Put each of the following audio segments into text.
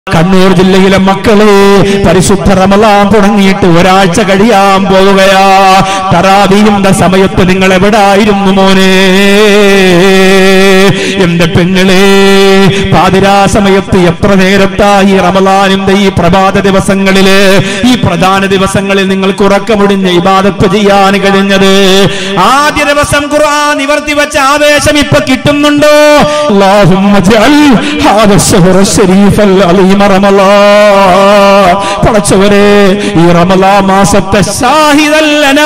കണ്ണൂർ ജില്ലയിലെ മക്കളെ പരിശുദ്ധ റമലാൻ തുടങ്ങിയിട്ട് ഒരാഴ്ച കഴിയാൻ പോവുകയാ തറാവിയുടെ സമയത്ത് നിങ്ങൾ എവിടായിരുന്നു മോനെ എന്റെ പെങ്ങളെ പാതിരാ സമയത്ത് എത്ര നേരത്തായി റമലാനിന്റെ ഈ പ്രഭാത ദിവസങ്ങളില് ഈ പ്രധാന ദിവസങ്ങളിൽ നിങ്ങൾക്ക് ഉറക്കമുടിഞ്ഞ് ഇബാദത്ത് ചെയ്യാൻ കഴിഞ്ഞത് ആദ്യ ദിവസം ഖുർആൻ നിവർത്തി വെച്ച ആവേശം ഇപ്പൊ കിട്ടുന്നുണ്ടോ اللهم اجعل هذا الشهر الشريف العظيم رمضان പടച്ചവരെ ഈ റമലാ മാസത്തെ ഷാഹിദല്ലനാ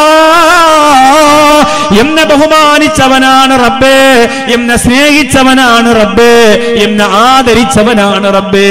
എന്നെ ബഹുമാനിച്ചവനാണ് റബ്ബേ എന്നെ സ്നേഹിച്ചവനാണ് റബ്ബേ എന്നെ ആദരിച്ചവനാണ് റബ്ബേ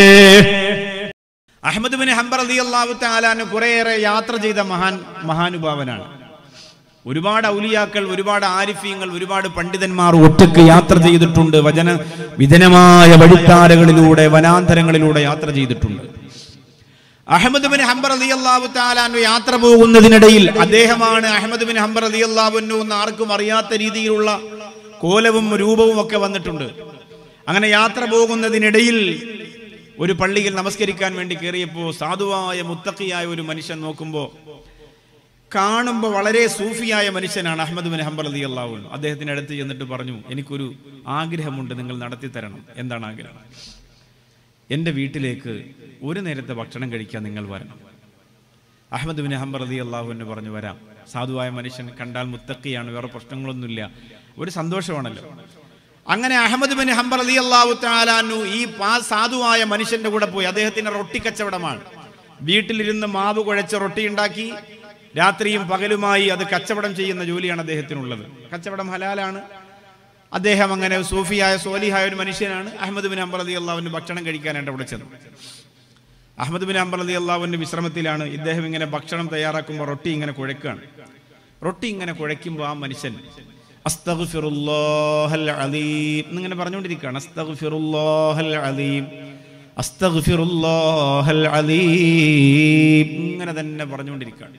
അഹമ്മദ് ബിൻ ഹംബർ അലി അള്ളാഹു താലാന് കുറേയേറെ യാത്ര ചെയ്ത മഹാൻ മഹാനുഭാവനാണ് ഒരുപാട് ഔലിയാക്കൾ ഒരുപാട് ആരിഫ്യങ്ങൾ ഒരുപാട് പണ്ഡിതന്മാർ ഒറ്റക്ക് യാത്ര ചെയ്തിട്ടുണ്ട് വചന വിധനമായ വഴിത്താരകളിലൂടെ വനാന്തരങ്ങളിലൂടെ യാത്ര ചെയ്തിട്ടുണ്ട് അഹമ്മദ് ബിൻ ഹംബർ അലി അള്ളാഹു താലാൻ യാത്ര പോകുന്നതിനിടയിൽ അദ്ദേഹമാണ് അഹമ്മദ് ബിൻ ഹംബർ അലി അള്ളാഹുന്നു എന്ന് ആർക്കും അറിയാത്ത രീതിയിലുള്ള കോലവും രൂപവും ഒക്കെ വന്നിട്ടുണ്ട് അങ്ങനെ യാത്ര പോകുന്നതിനിടയിൽ ഒരു പള്ളിയിൽ നമസ്കരിക്കാൻ വേണ്ടി കയറിയപ്പോൾ സാധുവായ മുത്തക്കിയായ ഒരു മനുഷ്യൻ നോക്കുമ്പോൾ കാണുമ്പോൾ വളരെ സൂഫിയായ മനുഷ്യനാണ് അഹമ്മദ് ബിൻ ഹംബർ അലി അള്ളാഹു അദ്ദേഹത്തിന് അടുത്ത് ചെന്നിട്ട് പറഞ്ഞു എനിക്കൊരു ആഗ്രഹമുണ്ട് നിങ്ങൾ നടത്തി തരണം എന്താണ് ആഗ്രഹം എൻ്റെ വീട്ടിലേക്ക് ഒരു നേരത്തെ ഭക്ഷണം കഴിക്കാൻ നിങ്ങൾ വരണം അഹമ്മദ് ബിൻ ഹംബർ അലി അള്ളാഹുവിന് പറഞ്ഞു വരാം സാധുവായ മനുഷ്യൻ കണ്ടാൽ മുത്തക്കിയാണ് വേറെ പ്രശ്നങ്ങളൊന്നുമില്ല ഒരു സന്തോഷമാണല്ലോ അങ്ങനെ അഹമ്മദ് ബിൻ ഹംബർ അലി അള്ളാഹു താലാനു ഈ പാ സാധുവായ മനുഷ്യന്റെ കൂടെ പോയി അദ്ദേഹത്തിന്റെ റൊട്ടി കച്ചവടമാണ് വീട്ടിലിരുന്ന് മാവ് കുഴച്ച് റൊട്ടി ഉണ്ടാക്കി രാത്രിയും പകലുമായി അത് കച്ചവടം ചെയ്യുന്ന ജോലിയാണ് അദ്ദേഹത്തിനുള്ളത് കച്ചവടം ഹലാലാണ് അദ്ദേഹം അങ്ങനെ സൂഫിയായ സോലിഹായ ഒരു മനുഷ്യനാണ് അഹമ്മദ് ബിൻ ഹംബർ അലി അള്ളാഹുവിന് ഭക്ഷണം കഴിക്കാനായിട്ട് അവിടെ ചെന്നു അഹമ്മദ് ബിൻ ഹംബർ അലി അള്ളാഹുവിന്റെ വിശ്രമത്തിലാണ് ഇദ്ദേഹം ഇങ്ങനെ ഭക്ഷണം തയ്യാറാക്കുമ്പോൾ റൊട്ടി ഇങ്ങനെ കുഴക്കുകയാണ് റൊട്ടി ഇങ്ങനെ കുഴയ്ക്കുമ്പോൾ ആ മനുഷ്യൻ അസ്തഗ്ഫിറുല്ലാഹൽ അലീം എന്നിങ്ങനെ പറഞ്ഞുകൊണ്ടിരിക്കുകയാണ് അസ്തഗ്ഫിറുല്ലാഹൽ അലീം അസ്തഗ്ഫിറുല്ലാഹൽ അലീം ഇങ്ങനെ തന്നെ പറഞ്ഞുകൊണ്ടിരിക്കുകയാണ്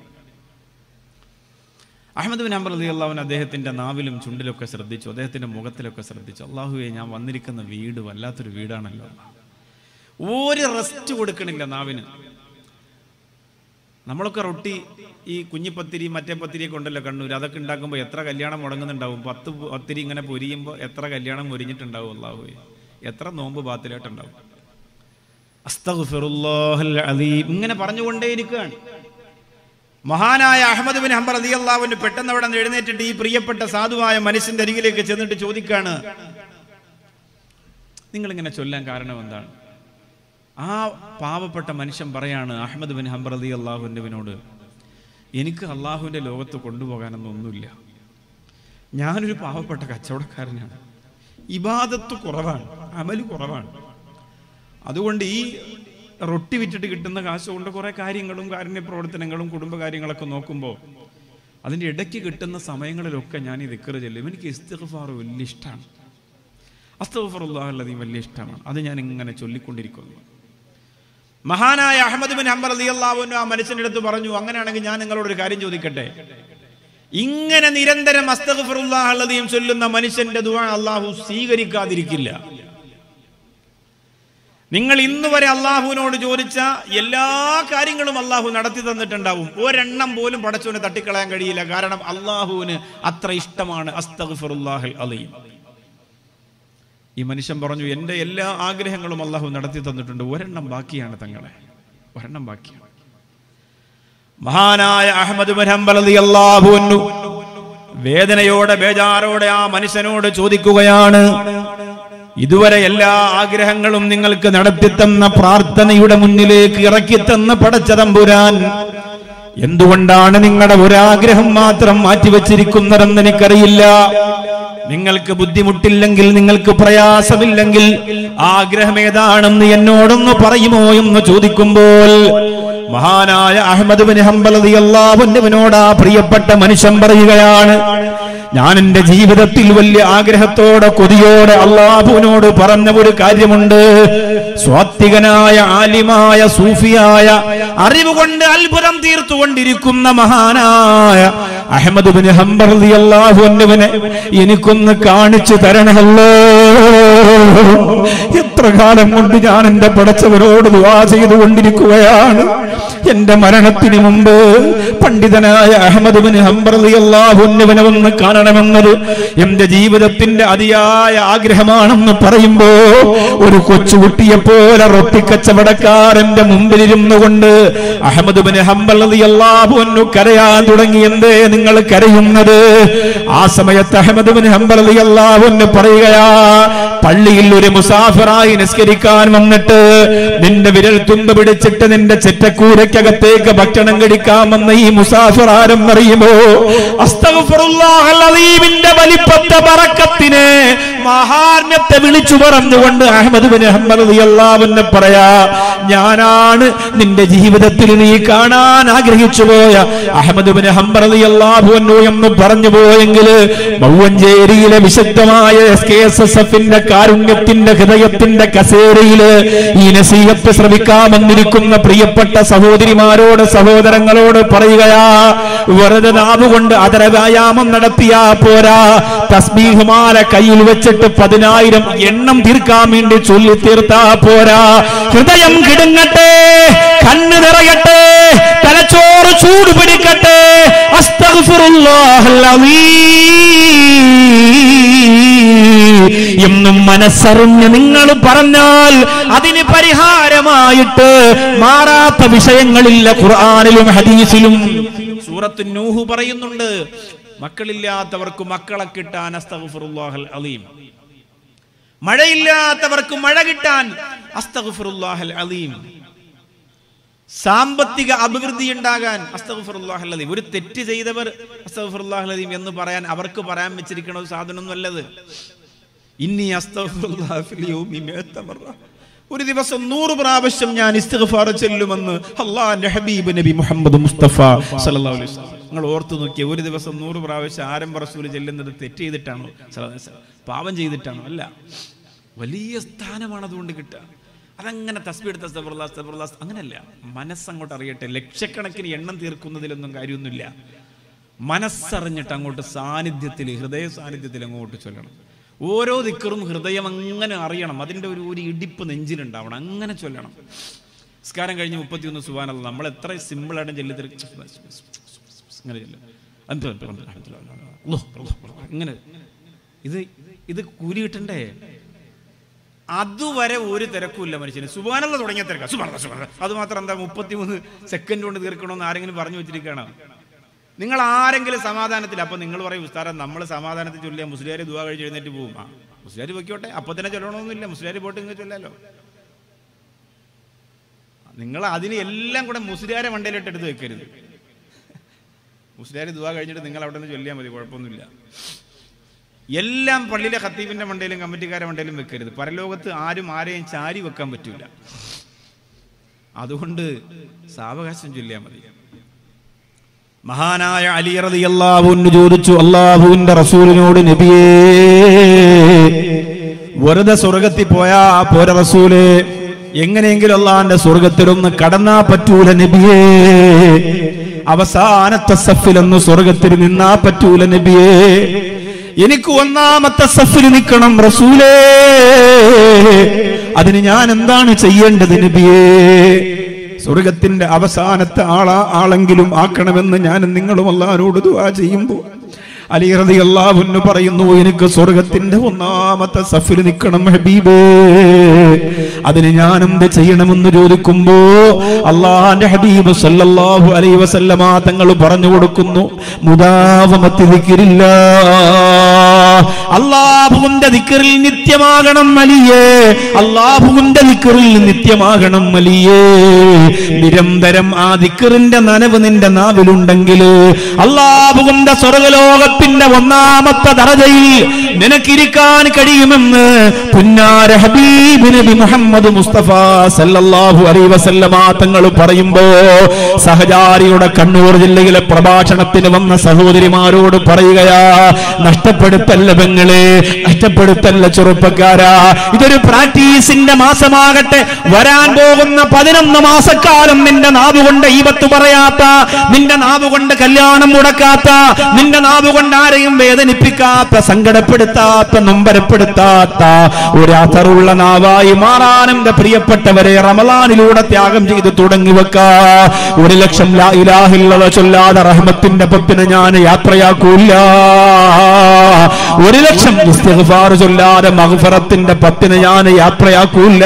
അഹമ്മദ് ബിൻ ഹംബർ അലി അള്ളാഹുവിൻ അദ്ദേഹത്തിന്റെ നാവിലും ചുണ്ടിലൊക്കെ ശ്രദ്ധിച്ചു അദ്ദേഹത്തിന്റെ മുഖത്തിലൊക്കെ ശ്രദ്ധിച്ചു അള്ളാഹുവെ ഞാൻ വന്നിരിക്കുന്ന വീട് വല്ലാത്തൊരു വീടാണല്ലോ ഒരു റെസ്റ്റ് കൊടുക്കണില്ല നാവിന് നമ്മളൊക്കെ റൊട്ടി ഈ കുഞ്ഞിപ്പത്തിരി മറ്റേ പത്തിരിയൊക്കെ ഉണ്ടല്ലോ കണ്ണൂർ അതൊക്കെ ഉണ്ടാക്കുമ്പോൾ എത്ര കല്യാണം മുടങ്ങുന്നുണ്ടാവും പത്ത് പത്തിരി ഇങ്ങനെ പൊരിയുമ്പോൾ എത്ര കല്യാണം മുരിഞ്ഞിട്ടുണ്ടാവും അള്ളാഹുവെ എത്ര നോമ്പ് ബാത്തിലായിട്ടുണ്ടാവും അസ്തഗ്ഫിറുല്ലാഹൽ അലീം ഇങ്ങനെ പറഞ്ഞുകൊണ്ടേയിരിക്കുകയാണ് മഹാനായ അഹമ്മദ് ബിൻ ഹംബർ അലി അള്ളാഹുവിന് പെട്ടെന്ന് അവിടെ നിന്ന് എഴുന്നേറ്റിട്ട് ഈ പ്രിയപ്പെട്ട സാധുവായ മനുഷ്യന്റെ അരികിലേക്ക് ചെന്നിട്ട് ചോദിക്കാണ് നിങ്ങളിങ്ങനെ ചൊല്ലാൻ കാരണം എന്താണ് ആ പാവപ്പെട്ട മനുഷ്യൻ പറയാണ് അഹമ്മദ് ബിൻ ഹംബർ അലി അള്ളാഹുവിനോട് എനിക്ക് അള്ളാഹുവിൻ്റെ ലോകത്ത് കൊണ്ടുപോകാനൊന്നൊന്നുമില്ല ഞാനൊരു പാവപ്പെട്ട കച്ചവടക്കാരനാണ് ഇബാദത്ത് കുറവാണ് അമല് കുറവാണ് അതുകൊണ്ട് ഈ റൊട്ടി വിറ്റിട്ട് കിട്ടുന്ന കാശ് കൊണ്ട് കുറേ കാര്യങ്ങളും കാരുണ്യ പ്രവർത്തനങ്ങളും കുടുംബകാര്യങ്ങളൊക്കെ നോക്കുമ്പോൾ അതിൻ്റെ ഇടയ്ക്ക് കിട്ടുന്ന സമയങ്ങളിലൊക്കെ ഞാൻ ഈ ദിക്കറ് ചെല്ലും എനിക്ക് ഇസ്തിഗ്ഫാർ വലിയ ഇഷ്ടമാണ് അസ്തഫറുല്ലാഹല്ലതീം വലിയ ഇഷ്ടമാണ് അത് ഞാൻ ഇങ്ങനെ ചൊല്ലിക്കൊണ്ടിരിക്കുന്നു മഹാനായ അഹമ്മദ് ബിൻ ഹംബർ അലി അള്ളാഹുവിന് ആ മനുഷ്യൻ്റെ അടുത്ത് പറഞ്ഞു അങ്ങനെയാണെങ്കിൽ ഞാൻ നിങ്ങളോട് ഒരു കാര്യം ചോദിക്കട്ടെ ഇങ്ങനെ നിരന്തരം അസ്തഫറുല്ലാഹല്ലതീം ചൊല്ലുന്ന മനുഷ്യന്റെ ദുആ അള്ളാഹു സ്വീകരിക്കാതിരിക്കില്ല നിങ്ങൾ ഇന്ന് വരെ അള്ളാഹുവിനോട് ചോദിച്ച എല്ലാ കാര്യങ്ങളും അള്ളാഹു നടത്തി തന്നിട്ടുണ്ടാവും ഒരെണ്ണം പോലും പടച്ചവന് തട്ടിക്കളയാൻ കഴിയില്ല കാരണം അള്ളാഹുവിന് അത്ര ഇഷ്ടമാണ് അസ്തഗ്ഫിറുല്ലാഹിൽ അലീം ഈ മനുഷ്യൻ പറഞ്ഞു എൻ്റെ എല്ലാ ആഗ്രഹങ്ങളും അള്ളാഹു നടത്തി തന്നിട്ടുണ്ട് ഒരെണ്ണം ബാക്കിയാണ് തങ്ങളെ ഒരെണ്ണം ബാക്കിയാണ് മഹാനായ അഹമ്മദ് ബിൻ ഹംബൽ റളിയല്ലാഹു അൻഹു വേദനയോടെ ബേജാറോടെ ആ മനുഷ്യനോട് ചോദിക്കുകയാണ് ഇതുവരെ എല്ലാ ആഗ്രഹങ്ങളും നിങ്ങൾക്ക് നടത്തിത്തന്ന പ്രാർത്ഥനയുടെ മുന്നിലേക്ക് ഇറക്കിത്തന്ന പടച്ച തമ്പുരാൻ എന്തുകൊണ്ടാണ് നിങ്ങളുടെ ഒരാഗ്രഹം മാത്രം മാറ്റിവെച്ചിരിക്കുന്നതെന്ന് എനിക്കറിയില്ല നിങ്ങൾക്ക് ബുദ്ധിമുട്ടില്ലെങ്കിൽ നിങ്ങൾക്ക് പ്രയാസമില്ലെങ്കിൽ ആഗ്രഹം ഏതാണെന്ന് എന്നോടൊന്ന് പറയുമോ എന്ന് ചോദിക്കുമ്പോൾ മഹാനായ അഹമ്മദ് ബിൻ ഹംബൽ റളിയല്ലാഹുവിനോട് ആ പ്രിയപ്പെട്ട മനുഷ്യൻ പറയുകയാണ് ഞാൻ എന്റെ ജീവിതത്തിൽ വലിയ ആഗ്രഹത്തോടെ കൊതിയോടെ അള്ളാഹുവിനോട് പറഞ്ഞ ഒരു കാര്യമുണ്ട് സ്വാത്വികനായ ആലിമായ സൂഫിയായ അറിവ് കൊണ്ട് അത്ഭുതം തീർത്തുകൊണ്ടിരിക്കുന്ന മഹാനായ അഹമ്മദ് ബിൻ ഹംബർ അള്ളാഹുവിനെ എനിക്കൊന്ന് കാണിച്ചു തരണമല്ലോ എത്ര കാലം കൊണ്ട് ഞാൻ എന്റെ പടച്ചവരോട് ദുവാ ചെയ്തുകൊണ്ടിരിക്കുകയാണ് എന്റെ മരണത്തിന് മുമ്പ് പണ്ഡിതനായ അഹമ്മദ് ബിൻ ഹംബർ അള്ളാഹുവിനെ ഒന്ന് കാണണമെന്നത് എന്റെ ജീവിതത്തിന്റെ അതിയായ ആഗ്രഹമാണെന്ന് പറയുമ്പോ ഒരു കൊച്ചുകുട്ടിയെ പോലെ റൊട്ടിക്കച്ചവടക്കാരന്റെ മുമ്പിലിരുന്നു കൊണ്ട് അഹമ്മദ് ബിൻ ഹംബൽ അള്ളാഹുവിനു കരയാൻ തുടങ്ങി എന്തേ നിങ്ങൾ കരയുന്നത് ആ സമയത്ത് അഹമ്മദ് ബിൻ ഹംബൽ അള്ളാഹുവിന് പറയുകയാ പള്ളിയിൽ ഒരു മുസാഫിറായി നിസ്കരിക്കാൻ വന്നിട്ട് നിന്റെ വിരൽ തുമ്പ് പിടിച്ചിട്ട് നിന്റെ ചെറ്റക്കൂരയ്ക്കകത്തേക്ക് ഭക്ഷണം കഴിക്കാമെന്ന് ഈ മുസാഫിർ ആരെന്നറിയുമോ അസ്തഗ്ഫിറുല്ലാഹൽ വലിപ്പത്തെ പറക്കത്തിനെ മഹാത്മ്യത്തെ വിളിച്ചു പറഞ്ഞുകൊണ്ട് അഹമ്മദ് ബിൻ ഹംബൽ അള്ളാഹുവിനെ പറയാ ഞാനാണ് നിന്റെ ജീവിതത്തിൽ നീ കാണാൻ ആഗ്രഹിച്ചു പോയ അഹമ്മദ് ബിൻ ഹംബർ അള്ളാഹുവന്നു എന്ന് പറഞ്ഞു പോയെങ്കിൽ മൗവഞ്ചേരിയിലെ വിശുദ്ധമായ എസ് കെ എസ് എസ് എഫിന്റെ കാരുണ്യത്തിന്റെ ഹൃദയത്തിന്റെ കസേരയില് ഈ നസീഹത്ത് ശ്രമിക്കാമെന്നിരിക്കുന്ന പ്രിയപ്പെട്ട സഹോദരിമാരോട് സഹോദരങ്ങളോട് പറയുകയാ വെറുതെ നാവുകൊണ്ട് അതര വ്യായാമം നടത്തിയാ പോരാ തസ്ബീഹുമാല കയ്യിൽ വെച്ചിട്ട് പതിനായിരം എണ്ണം തീർക്കാൻ വേണ്ടി ചൊല്ലി തീർത്താ പോരാ ഹൃദയം കിടുങ്ങട്ടെ കണ്ണ് നിറയട്ടെ തലച്ചോറ് ചൂട് പിടിക്കട്ടെ അസ്തഗ്ഫിറുല്ലാഹൽ അലീം എന്നും മനസ്സറിഞ്ഞ് നിങ്ങൾ പറഞ്ഞാൽ അതിന് പരിഹാരമായിട്ട് മാറാത്ത വിഷയങ്ങളില്ല ഖുർആാനിലും ഹദീസിലും സൂറത്ത് നൂഹ് പറയുന്നുണ്ട് മക്കളില്ലാത്തവർക്ക് മക്കളെ കിട്ടാൻ അസ്തഗ്ഫിറുല്ലാഹൽ അലീം മഴയില്ലാത്തവർക്ക് മഴ കിട്ടാൻ അസ്തഗ്ഫിറുല്ലാഹൽ അലീം സാമ്പത്തിക അഭിവൃദ്ധി ഉണ്ടാകാൻ അസ്തഗ്ഫിറുല്ലാഹൽ അലീം ഒരു തെറ്റ് ചെയ്തവർ അസ്തഗ്ഫിറുല്ലാഹൽ അലീം എന്ന് പറയാൻ അവർക്ക് പറയാൻ വെച്ചിരിക്കുന്ന ഒരു സാധനമൊന്നും അല്ലത് ഇന്നി അസ്തഗ്ഫിറുല്ലാഹ ഫിൽ യൗമി മിഅത്ത മറ. ഒരു ദിവസം നൂറ് പ്രാവശ്യം ഞാൻ ഇസ്തിഗ്ഫാർ ചെല്ലുമെന്ന് അള്ളാഹിന്റെ ഹബീബ് നബി മുഹമ്മദ് മുസ്തഫ സല്ലല്ലാഹു അലൈഹി വസല്ലം നിങ്ങൾ ഓർത്തു നോക്കിയ ഒരു ദിവസം നൂറ് പ്രാവശ്യം ആരംഭ റസൂൽ ചെല്ലുന്നത് തെറ്റ് ചെയ്തിട്ടാണോ സല്ലല്ലാഹു അലൈഹി വസല്ലം? പാപം ചെയ്തിട്ടാണോ അല്ല വലിയ സ്ഥാനമാണ് അതുകൊണ്ട് കിട്ടുക അതങ്ങനെ തസ്ബീഡ് തസ്തഫറുല്ലാ തസ്തഫറുല്ലാ അങ്ങനെയല്ല മനസ്സങ്ങോട്ട് അറിയട്ടെ ലക്ഷക്കണക്കിന് എണ്ണം തീർക്കുന്നതിലൊന്നും കാര്യമൊന്നുമില്ല മനസ്സറിഞ്ഞിട്ട് അങ്ങോട്ട് സാന്നിധ്യത്തിൽ ഹൃദയ സാന്നിധ്യത്തിൽ അങ്ങോട്ട് ചൊല്ലണം ഓരോ ദിക്കറും ഹൃദയം അങ്ങനെ അറിയണം അതിൻ്റെ ഒരു ഒരു ഇടിപ്പ് നെഞ്ചിലുണ്ടാവണം അങ്ങനെ ചൊല്ലണം നിസ്കാരം കഴിഞ്ഞ് മുപ്പത്തിയൊന്ന് സുബാനല്ല നമ്മൾ എത്ര സിമ്പിളായിട്ട് ചെല്ലി തീർ ഇങ്ങനെ ചെല്ലും അല്ലാഹ്, അല്ലാഹ്, അല്ലാഹ്. ഇങ്ങനെ ഇത് ഇത് കൂലി കിട്ടണ്ടേ അതുവരെ ഒരു തിരക്കുമില്ല മനുഷ്യന് സുബാനല്ല തുടങ്ങിയ തിരക്ക സുബാന സുബാന അത് മാത്രം എന്താ മുപ്പത്തിമൂന്ന് സെക്കൻഡ് കൊണ്ട് തീർക്കണമെന്ന് ആരെങ്കിലും പറഞ്ഞു വെച്ചിരിക്കുകയാണ് നിങ്ങൾ ആരെങ്കിലും സമാധാനത്തിൽ അപ്പൊ നിങ്ങൾ പറയും ഉസ്താരം നമ്മൾ സമാധാനത്തിൽ ചൊല്ലിയ മുസ്ലിയാർ ദുവാ കഴിച്ച് എഴുന്നേറ്റ് പോകും ആ മുസ്ലിയാർ പൊയ്ക്കോട്ടെ അപ്പൊ തന്നെ ചൊല്ലണമെന്നില്ല മുസ്ലിയാർ പോയിട്ട് ഇങ്ങനെ ചൊല്ലാലോ നിങ്ങൾ അതിന് എല്ലാം കൂടെ മുസ്ലിയാരെ മണ്ടയിലിട്ട് എടുത്ത് വെക്കരുത് മുസ്ലിയാർ ദുവാ കഴിഞ്ഞിട്ട് നിങ്ങൾ അവിടെ നിന്ന് ചൊല്ലിയാൽ മതി കുഴപ്പമൊന്നുമില്ല എല്ലാം പള്ളിയിലെ ഖത്തീബിന്റെ മണ്ടയിലും കമ്മിറ്റിക്കാരെ മണ്ടയിലും വെക്കരുത് പരലോകത്ത് ആരും ആരെയും ചാരി വെക്കാൻ പറ്റൂല അതുകൊണ്ട് സാവകാശം ചൊല്ലിയാൽ മതി മഹാനായ അലി റളിയല്ലാഹുവിന് ചോദിച്ചു അള്ളാഹുവിന്റെ റസൂലിനോട് നബിയേ വെറുതെ സ്വർഗത്തിൽ പോയാ പോര റസൂല് എങ്ങനെയെങ്കിലും അള്ളാന്റെ സ്വർഗത്തിലൊന്ന് കടന്നാ പറ്റൂല നബിയേ അവസാനത്തെ സഫിലൊന്ന് സ്വർഗത്തിൽ നിന്നാ പറ്റൂല നബിയേ എനിക്ക് ഒന്നാമത്തെ സഫിൽ നിൽക്കണം റസൂലേ അതിന് ഞാൻ എന്താണ് ചെയ്യേണ്ടത് നബിയേ സ്വർഗത്തിന്റെ അവസാനത്തെ ആളാ ആളെങ്കിലും ആക്കണമെന്ന് ഞാൻ നിങ്ങളും അള്ളഹാനോട് ദുആ ചെയ്യുമ്പോൾ അലിറതി അള്ളാഹുന്ന് പറയുന്നു എനിക്ക് സ്വർഗത്തിന്റെ ഒന്നാമത്തെ സഫിൽ നിൽക്കണം ഹബീബേ അതിന് ഞാൻ എന്ത് ചെയ്യണമെന്ന് ചോദിക്കുമ്പോ അള്ളാഹാന്റെ ഹബീബ് സല്ലല്ലാഹു അലൈഹി വസല്ലമ തങ്ങൾ പറഞ്ഞു കൊടുക്കുന്നു മുദാവമത്തി ദിക്രില്ലാ അള്ളാഹുവിന്റെ ദിക്കറിൽ നിത്യമാകണം മലിയേ അള്ളാഹുവിന്റെ ദിക്കറിൽ നിത്യമാകണം മലിയേ നിരന്തരം ആ ദിക്കറിന്റെ നനവ് നിന്റെ നാവിലുണ്ടെങ്കിൽ അള്ളാഹുവിന്റെ സ്വർഗലോകത്തിന്റെ ഒന്നാമത്തെ ദറജയിൽ നിനക്കിരിക്കാൻ കഴിയുമെന്ന് പുന്നാര ഹബീബ് നബി മുഹമ്മദ് മുസ്തഫ സല്ലല്ലാഹു അലൈഹി വസല്ലമ തങ്ങൾ പറയുമ്പോ സഹചാരിയുടെ കണ്ണൂർ ജില്ലയിലെ പ്രഭാഷണത്തിന് വന്ന സഹോദരിമാരോട് പറയുകയാ നഷ്ടപ്പെടുത്തല്ല പെങ്ങളെ നഷ്ടപ്പെടുത്തല്ല ചെറുപ്പക്കാരാ ഇതൊരു പ്രാക്ടീസിന്റെ മാസമാകട്ടെ വരാൻ പോകുന്ന പതിനൊന്ന് മാസക്കാലം നിന്റെ നാവുകൊണ്ട് ഈപത്ത് പറയാത്ത നിന്റെ നാവുകൊണ്ട് കല്യാണം മുടക്കാത്ത നിന്റെ നാവുകൊണ്ട് ആരെയും വേദനിപ്പിക്കാത്ത സങ്കടപ്പെടുത്താത്ത നൊമ്പരപ്പെടുത്താത്ത ഒരു അഥറുള്ള നാവായി മാറാൻ എന്റെ പ്രിയപ്പെട്ടവരെ റമലാനിലൂടെ ത്യാഗം ചെയ്ത് തുടങ്ങി വെക്കാ ഒരു ലക്ഷം ലാ ഇലാഹില്ലത ചൊല്ലാതെ റഹ്മത്തിന്റെ പപ്പിന് ഞാൻ യാത്രയാക്കൂല ഒരു ലക്ഷം ഇസ്തിഗ്ഫാർ ചൊല്ലാതെ മഗ്ഫറത്തിന്റെ പത്തിന് ഞാൻ യാത്രയാക്കൂല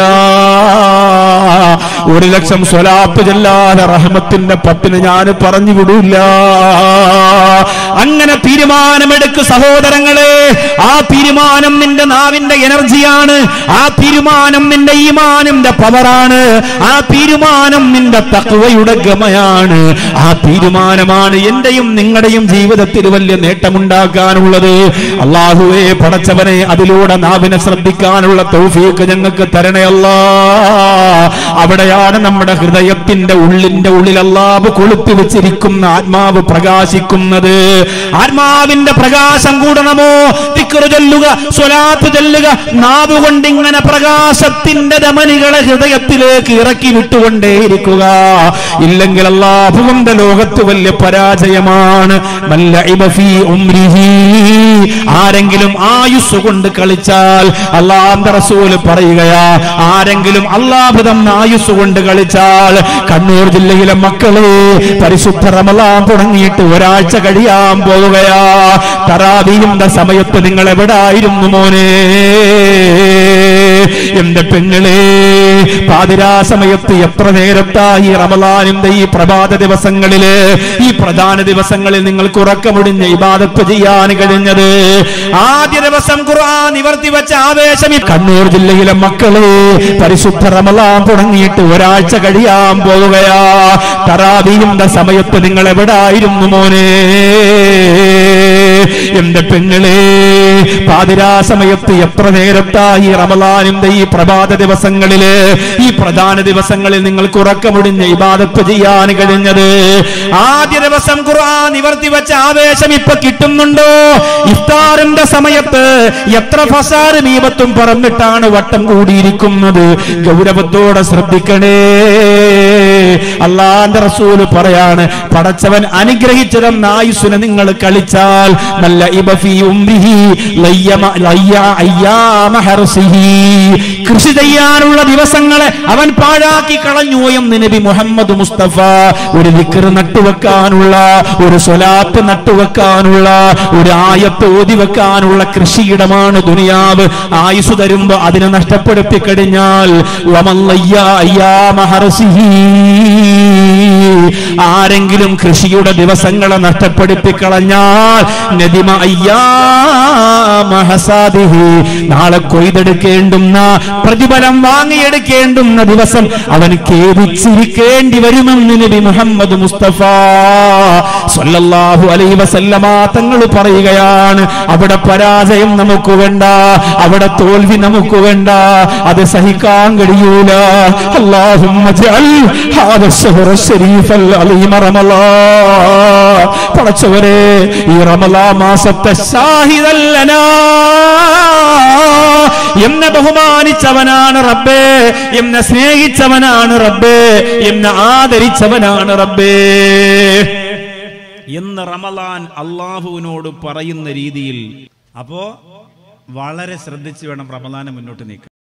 ഒരു ലക്ഷം സ്വലാപ്പ് ചൊല്ലാതെ റഹ്മത്തിന്റെ പത്തിന് ഞാൻ പറഞ്ഞു വിടൂല അങ്ങനെ തീരുമാനമെടുക്ക് സഹോദരങ്ങളെ ആ തീരുമാനം നിന്റെ നാവിന്റെ എനർജിയാണ് ആ തീരുമാനം നിന്റെ ഈമാനിന്റെ പവറാണ് ആ തീരുമാനം നിന്റെ തക്വയുടെ ഗമയാണ് ആ തീരുമാനമാണ് എന്റെയും നിങ്ങളുടെയും ജീവിതത്തിൽ വലിയ നേട്ടമുണ്ടാക്കാനുള്ളത് അള്ളാഹുവെ പടച്ചവനെ അതിലൂടെ നാവിനെ ശ്രദ്ധിക്കാനുള്ള തൗഫീക്ക് ഞങ്ങൾക്ക് തരണയല്ല അവിടെയാണ് നമ്മുടെ ഹൃദയത്തിന്റെ ഉള്ളിന്റെ ഉള്ളിൽ അള്ളാഹ് കൊളുത്തി വെച്ചിരിക്കുന്ന ആത്മാവ് പ്രകാശിക്കുന്നത് ആത്മാവിന്റെ പ്രകാശം കൂടണമോ തിക്കറ് ചൊല്ലുക സ്വലാത്ത് ചൊല്ലുക നാവ് കൊണ്ട് ഇങ്ങനെ പ്രകാശത്തിന്റെ ധമനികളെ ഹൃദയത്തിലേക്ക് ഇറക്കി വിട്ടുകൊണ്ടേയിരിക്കുക ഇല്ലെങ്കിൽ അള്ളാഹുവിന്റെ ലോകത്ത് വലിയ പരാജയമാണ് മല്ലഇബ ഫീ ഉംരിഹി. ആരെങ്കിലും ആയുസ് കൊണ്ട് കളിച്ചാൽ അള്ളാന്റെ റസൂല് പറയുകയാ ആരെങ്കിലും അള്ളാഹു തന്ന ആയുസ് കൊണ്ട് കളിച്ചാൽ കണ്ണൂർ ജില്ലയിലെ മക്കളെ പരിശുദ്ധ റമലാൻ തുടങ്ങിയിട്ട് ഒരാഴ്ച കഴിയാൻ പോവുകയാ തറാവിയുടെ സമയത്ത് നിങ്ങൾ എവിടായിരുന്നു മോനെ എന്റെ പെങ്ങളെ പാതിരാ സമയത്ത് എത്ര നേരത്തായി റമലാനിന്റെ ഈ പ്രഭാത ദിവസങ്ങളില് ഈ പ്രധാന ദിവസങ്ങളിൽ നിങ്ങൾക്ക് ഉറക്കമുടിഞ്ഞ് ഇബാദത്ത് ചെയ്യാൻ കഴിഞ്ഞത് ആദ്യ ദിവസം ഖുർആൻ നിവർത്തി വെച്ച ആവേശം ഈ കണ്ണൂർ ജില്ലയിലെ മക്കളെ പരിശുദ്ധ റമലാൻ തുടങ്ങിയിട്ട് ഒരാഴ്ച കഴിയാൻ പോവുകയാ തറാവിയുടെ സമയത്ത് നിങ്ങൾ എവിടായിരുന്നു മോനെ എന്റെ പെങ്ങളെ പാതിരാ സമയത്ത് എത്ര നേരത്തായി റമലാനിന്റെ ഈ പ്രഭാത ദിവസങ്ങളില് ഈ പ്രധാന ദിവസങ്ങളിൽ നിങ്ങൾക്ക് ഉറക്കമുടിഞ്ഞ് ഇബാദത്ത് ചെയ്യാൻ കഴിഞ്ഞത് ആദ്യ ദിവസം ഖുർആൻ നിവർത്തി വെച്ച ആവേശം ഇപ്പൊ കിട്ടുന്നുണ്ടോ ഇഫ്താറിന്റെ സമയത്ത് എത്ര ഫസാറ് മീപത്തും പറന്നിട്ടാണ് വട്ടം കൂടിയിരിക്കുന്നത് ഗൗരവത്തോടെ ശ്രദ്ധിക്കണേ അള്ളാന്റെ റസൂല് പറയാണ് പടച്ചവൻ അനുഗ്രഹിച്ചതെന്ന ആയുസ്സിനെ നിങ്ങൾ കളിച്ചാൽ നല്ല ഇബഫി ഉംരിഹി ലയ്യമ- ലയ്യ അയ്യാമ ഹർസിഹി. കൃഷി ചെയ്യാനുള്ള ദിവസങ്ങളെ അവൻ പാഴാക്കി കളഞ്ഞു എന്ന് നബി മുഹമ്മദ് മുസ്തഫ ഒരു വിക്കർ നട്ടുവെക്കാനുള്ള ഒരു സ്വലാത്ത് നട്ടുവെക്കാനുള്ള ഒരു ആയത്ത് ഓതി വെക്കാനുള്ള കൃഷിയിടമാണ് ദുനിയാവ് ആയുസ് തരുമ്പോ അതിനെ നഷ്ടപ്പെടുത്തി കഴിഞ്ഞാൽ വമല്ലയ്യ അയ്യാമ ഹർസിഹി. ആരെങ്കിലും കൃഷിയുടെ ദിവസങ്ങളെ നഷ്ടപ്പെടുത്തി കളഞ്ഞാൽ നദിമ അയ്യാമ ഹസാദിഹി. നാളെ കൊയ്തെടുക്കേണ്ടുന്ന പ്രതിഫലം വാങ്ങിയെടുക്കേണ്ടുന്ന ദിവസം അവൻ ഖേദിച്ചിരിക്കേണ്ടി വരുമെന്ന് നബി മുഹമ്മദ് മുസ്തഫ സല്ലല്ലാഹു അലൈഹി വസല്ലമ തങ്ങൾ പറയുകയാണ് അവിടെ പരാജയം നമുക്ക് വേണ്ട അവിടെ തോൽവി നമുക്ക് വേണ്ട അത് സഹിക്കാൻ കഴിയൂല اللهم اجعل هذا الشهر الشريف العليم رمضان പടച്ചവരെ ഈ റമലാ മാസത്തെ ഷാഹിദല്ലനാ എന്നെ ബഹുമാനിച്ചവനാണ് റബ്ബേ എന്നെ സ്നേഹിച്ചവനാണ് റബ്ബേ എന്നെ ആദരിച്ചവനാണ് റബ്ബേ എന്ന് റമലാൻ അള്ളാഹുവിനോട് പറയുന്ന രീതിയിൽ അപ്പോ വളരെ ശ്രദ്ധിച്ചു വേണം റമലാനെ മുന്നോട്ട് നീക്കാൻ